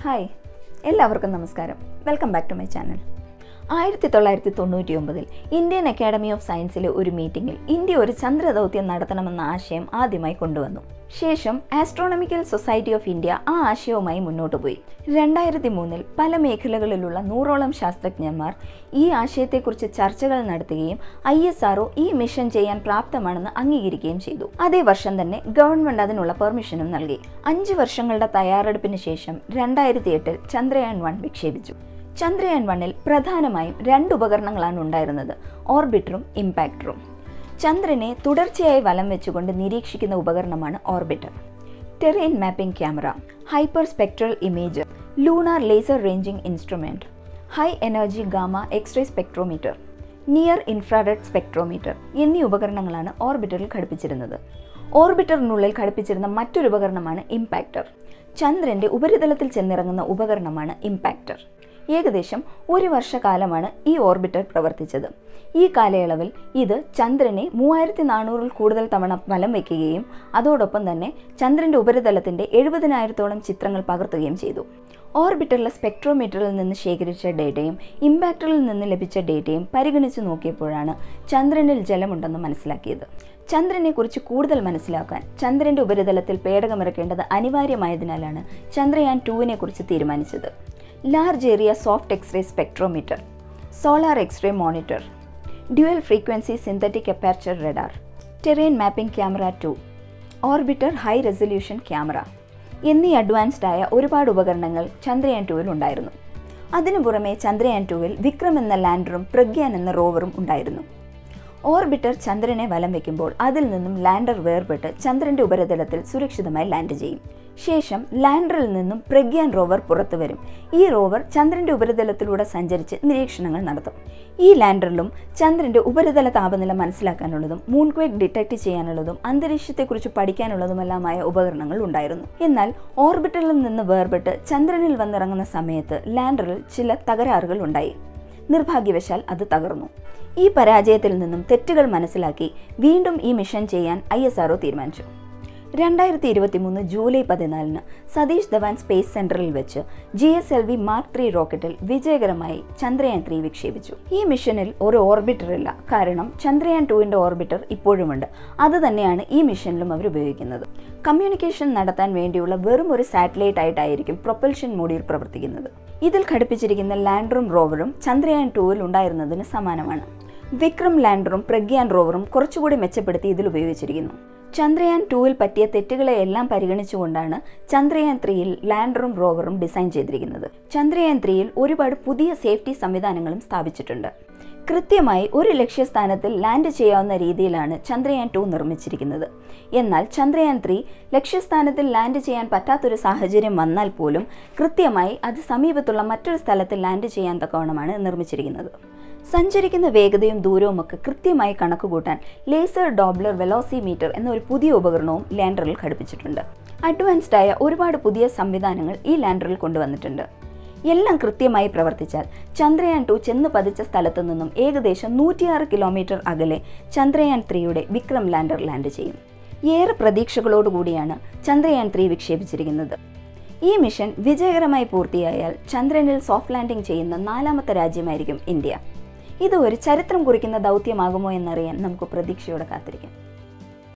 hi എല്ലാവർക്കും നമസ്കാരം welcome back to my channel ആയിരത്തി തൊള്ളായിരത്തി തൊണ്ണൂറ്റി ഒമ്പതിൽ ഇന്ത്യൻ അക്കാഡമി ഓഫ് സയൻസിലെ ഒരു മീറ്റിംഗിൽ ഇന്ത്യ ഒരു ചന്ദ്രദൗത്യം നടത്തണമെന്ന ആശയം ആദ്യമായി കൊണ്ടുവന്നു ശേഷം ആസ്ട്രോണമിക്കൽ സൊസൈറ്റി ഓഫ് ഇന്ത്യ ആ ആശയവുമായി മുന്നോട്ട് പോയി രണ്ടായിരത്തി മൂന്നിൽ പല മേഖലകളിലുള്ള നൂറോളം ശാസ്ത്രജ്ഞന്മാർ ഈ ആശയത്തെക്കുറിച്ച് ചർച്ചകൾ നടത്തുകയും ഐ എസ് ആർഒ ഈ മിഷൻ ചെയ്യാൻ പ്രാപ്തമാണെന്ന് അംഗീകരിക്കുകയും ചെയ്തു അതേ വർഷം തന്നെ ഗവൺമെന്റ് അതിനുള്ള പെർമിഷനും നൽകി അഞ്ച് വർഷങ്ങളുടെ തയ്യാറെടുപ്പിന് ശേഷം രണ്ടായിരത്തി എട്ടിൽ ചന്ദ്രയാൻ വൺ വിക്ഷേപിച്ചു ചന്ദ്രയാൻ വണ്ണിൽ പ്രധാനമായും രണ്ട് ഉപകരണങ്ങളാണ് ഉണ്ടായിരുന്നത് ഓർബിറ്ററും ഇമ്പാക്ടറും ചന്ദ്രനെ തുടർച്ചയായി വലം വെച്ചുകൊണ്ട് നിരീക്ഷിക്കുന്ന ഉപകരണമാണ് orbiter terrain mapping camera hyper spectral image lunar laser ranging instrument high energy gamma X-ray spectrometer near infrared spectrometer എന്നീ ഉപകരണങ്ങളാണ് ഓർബിറ്ററിൽ ഘടിപ്പിച്ചിരുന്നത് ഓർബിറ്ററിനുള്ളിൽ ഘടിപ്പിച്ചിരുന്ന മറ്റൊരു ഉപകരണമാണ് ഇമ്പാക്ടർ ചന്ദ്രന്റെ ഉപരിതലത്തിൽ ചെന്നിറങ്ങുന്ന ഉപകരണമാണ് ഇമ്പാക്ടർ ഏകദേശം ഒരു വർഷക്കാലമാണ് ഈ ഓർബിറ്റർ പ്രവർത്തിച്ചത് ഈ കാലയളവിൽ ഇത് ചന്ദ്രനെ മൂവായിരത്തി നാനൂറിൽ കൂടുതൽ തവണ വലം വയ്ക്കുകയും അതോടൊപ്പം തന്നെ ചന്ദ്രന്റെ ഉപരിതലത്തിന്റെ എഴുപതിനായിരത്തോളം ചിത്രങ്ങൾ പകർത്തുകയും ചെയ്തു ഓർബിറ്ററിലെ സ്പെക്ട്രോമീറ്ററിൽ നിന്ന് ശേഖരിച്ച ഡേറ്റയും ഇമ്പാക്ടറിൽ നിന്ന് ലഭിച്ച ഡേറ്റയും പരിഗണിച്ച് നോക്കിയപ്പോഴാണ് ചന്ദ്രനിൽ ജലമുണ്ടെന്ന് മനസ്സിലാക്കിയത് ചന്ദ്രനെക്കുറിച്ച് കൂടുതൽ മനസ്സിലാക്കാൻ ചന്ദ്രന്റെ ഉപരിതലത്തിൽ പേടകമിറക്കേണ്ടത് അനിവാര്യമായതിനാലാണ് ചന്ദ്രയാൻ ടുവിനെ കുറിച്ച് തീരുമാനിച്ചത് large area soft X-ray spectrometer solar X-ray monitor dual frequency synthetic aperture radar terrain mapping camera two orbiter high resolution camera എന്നീ അഡ്വാൻസ്ഡ് ആയ ഒരുപാട് ഉപകരണങ്ങൾ ചന്ദ്രയാൻ ടുവിൽ ഉണ്ടായിരുന്നു അതിനു പുറമെ ചന്ദ്രയാൻ ടുവിൽ വിക്രം എന്ന ലാൻഡറും പ്രഗ്യാൻ എന്ന റോവറും ഉണ്ടായിരുന്നു ഓർബിറ്റർ ചന്ദ്രനെ വലം വയ്ക്കുമ്പോൾ അതിൽ നിന്നും ലാൻഡർ വേർപെട്ട് ചന്ദ്രന്റെ ഉപരിതലത്തിൽ സുരക്ഷിതമായി ലാൻഡ് ചെയ്യും ശേഷം ലാൻഡറിൽ നിന്നും പ്രഗ്യാൻ റോവർ പുറത്തു വരും ഈ റോവർ ചന്ദ്രന്റെ ഉപരിതലത്തിലൂടെ സഞ്ചരിച്ച് നിരീക്ഷണങ്ങൾ നടത്തും ഈ ലാൻഡറിലും ചന്ദ്രന്റെ ഉപരിതല താപനില മനസ്സിലാക്കാനുള്ളതും മൂൺക്വേക്ക് ഡിറ്റക്ട് ചെയ്യാനുള്ളതും അന്തരീക്ഷത്തെക്കുറിച്ച് പഠിക്കാനുള്ളതുമെല്ലാമായ ഉപകരണങ്ങൾ ഉണ്ടായിരുന്നു എന്നാൽ ഓർബിറ്ററിൽ നിന്ന് വേർപെട്ട് ചന്ദ്രനിൽ വന്നിറങ്ങുന്ന സമയത്ത് ലാൻഡറിൽ ചില തകരാറുകൾ ഉണ്ടായി നിർഭാഗ്യവശാൽ അത് തകർന്നു ഈ പരാജയത്തിൽ നിന്നും തെറ്റുകൾ മനസ്സിലാക്കി വീണ്ടും ഈ മിഷൻ ചെയ്യാൻ ഐ എസ് ആർഒ തീരുമാനിച്ചു രണ്ടായിരത്തി ഇരുപത്തി മൂന്ന് ജൂലൈ പതിനാലിന് സതീഷ് ധവാൻ സ്പേസ് സെന്ററിൽ വെച്ച് G S L V mark three റോക്കറ്റിൽ വിജയകരമായി ചന്ദ്രയാൻ ത്രീ വിക്ഷേപിച്ചു ഈ മിഷനിൽ ഒരു ഓർബിറ്റർ ഇല്ല കാരണം ചന്ദ്രയാൻ ടുവിന്റെ ഓർബിറ്റർ ഇപ്പോഴുമുണ്ട് അത് തന്നെയാണ് ഈ മിഷനിലും അവർ ഉപയോഗിക്കുന്നത് കമ്മ്യൂണിക്കേഷൻ നടത്താൻ വേണ്ടിയുള്ള വെറും ഒരു സാറ്റലൈറ്റ് ആയിട്ടായിരിക്കും പ്രൊപ്പൽഷൻ മോഡിയിൽ പ്രവർത്തിക്കുന്നത് ഇതിൽ ഘടിപ്പിച്ചിരിക്കുന്ന ലാൻഡറും റോവറും ചന്ദ്രയാൻ ടുവിൽ ഉണ്ടായിരുന്നതിന് സമാനമാണ് വിക്രം ലാൻഡറും പ്രഗ്യാൻ റോവറും കുറച്ചുകൂടി മെച്ചപ്പെടുത്തി ഇതിൽ ഉപയോഗിച്ചിരിക്കുന്നു ചന്ദ്രയാൻ ടൂവിൽ പറ്റിയ തെറ്റുകളെ എല്ലാം പരിഗണിച്ചുകൊണ്ടാണ് ചന്ദ്രയാൻ ത്രീയിൽ ലാൻഡറും റോവറും ഡിസൈൻ ചെയ്തിരിക്കുന്നത് ചന്ദ്രയാൻ ത്രീയിൽ ഒരുപാട് പുതിയ സേഫ്റ്റി സംവിധാനങ്ങളും സ്ഥാപിച്ചിട്ടുണ്ട് കൃത്യമായി ഒരു ലക്ഷ്യസ്ഥാനത്തിൽ ലാൻഡ് ചെയ്യാവുന്ന രീതിയിലാണ് ചന്ദ്രയാൻ ടു നിർമ്മിച്ചിരിക്കുന്നത് എന്നാൽ ചന്ദ്രയാൻ ത്രീ ലക്ഷ്യസ്ഥാനത്തിൽ ലാൻഡ് ചെയ്യാൻ പറ്റാത്തൊരു സാഹചര്യം വന്നാൽ പോലും കൃത്യമായി അത് സമീപത്തുള്ള മറ്റൊരു സ്ഥലത്ത് ലാൻഡ് ചെയ്യാൻ തക്കവണ്ണമാണ് നിർമ്മിച്ചിരിക്കുന്നത് സഞ്ചരിക്കുന്ന വേഗതയും ദൂരവും ഒക്കെ കൃത്യമായി കണക്കുകൂട്ടാൻ ലേസർ ഡോബ്ലർ വെലോസിമീറ്റർ എന്ന ഒരു പുതിയ ഉപകരണവും ലാൻഡറിൽ ഘടിപ്പിച്ചിട്ടുണ്ട് അഡ്വാൻസ്ഡ് ആയ ഒരുപാട് പുതിയ സംവിധാനങ്ങൾ ഈ ലാൻഡറിൽ കൊണ്ടുവന്നിട്ടുണ്ട് എല്ലാം കൃത്യമായി പ്രവർത്തിച്ചാൽ ചന്ദ്രയാൻ ടു ചെന്ന് പതിച്ച സ്ഥലത്തു നിന്നും ഏകദേശം നൂറ്റിയാറ് കിലോമീറ്റർ അകലെ ചന്ദ്രയാൻ ത്രീയുടെ വിക്രം ലാൻഡർ ലാൻഡ് ചെയ്യും ഏറെ പ്രതീക്ഷകളോടുകൂടിയാണ് ചന്ദ്രയാൻ ത്രീ വിക്ഷേപിച്ചിരിക്കുന്നത് ഈ മിഷൻ വിജയകരമായി പൂർത്തിയായാൽ ചന്ദ്രനിൽ സോഫ്റ്റ് ലാൻഡിംഗ് ചെയ്യുന്ന നാലാമത്തെ രാജ്യമായിരിക്കും ഇന്ത്യ ഇത് ഒരു ചരിത്രം കുറിക്കുന്ന ദൗത്യമാകുമോ എന്നറിയാൻ നമുക്ക് പ്രതീക്ഷയോടെ കാത്തിരിക്കാം